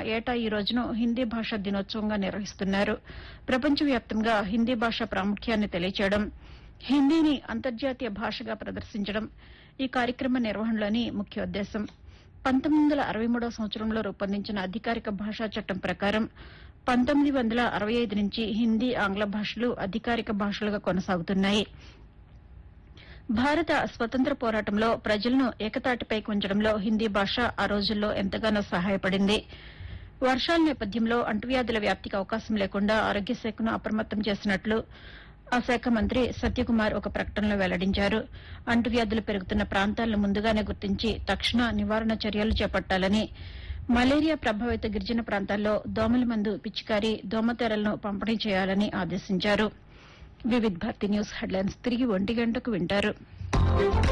ఏటా ఈ రోజును హిందీ భాషా దినోత్సవంగా నిర్వహిస్తున్నారు ప్రపంచవ్యాప్తంగా హిందీ భాష ప్రాముఖ్యాన్ని తెలియచేయడం హిందీని అంతర్జాతీయ భాషగా ప్రదర్శించడం ఈ కార్యక్రమ నిర్వహణలోని ముఖ్యోద్దేశం పంతొమ్మిది వందల అరవై మూడవ సంవత్సరంలో రూపొందించిన అధికారిక భాషా చట్టం ప్రకారం పంతొమ్మిది వందల అరవై ఐదు నుంచి హిందీ ఆంగ్ల భాషలు అధికారిక భాషలుగా కొనసాగుతున్నాయి భారత స్వతంత్ర పోరాటంలో ప్రజలను ఏకతాటిపైకి ఉంచడంలో హిందీ భాష ఆ రోజుల్లో ఎంతగానో సహాయపడింది వర్షాల నేపథ్యంలో అంటువ్యాధుల వ్యాప్తికి అవకాశం లేకుండా ఆరోగ్య శాఖను అప్రమత్తం చేసినట్లు ఆ శాఖ మంత్రి సత్యకుమార్ ఒక ప్రకటనలో వెల్లడించారు అంటువ్యాధులు పెరుగుతున్న ప్రాంతాలను ముందుగానే గుర్తించి తక్షణ నివారణ చర్యలు చేపట్టాలని మలేరియా ప్రభావిత గిరిజన ప్రాంతాల్లో దోమల మందు పిచికారి దోమతెరలను పంపిణీ చేయాలని ఆదేశించారు వివిధ్ భారతి న్యూస్ హెడ్లైన్స్ తిరిగి ఒంటి గంటకు వింటారు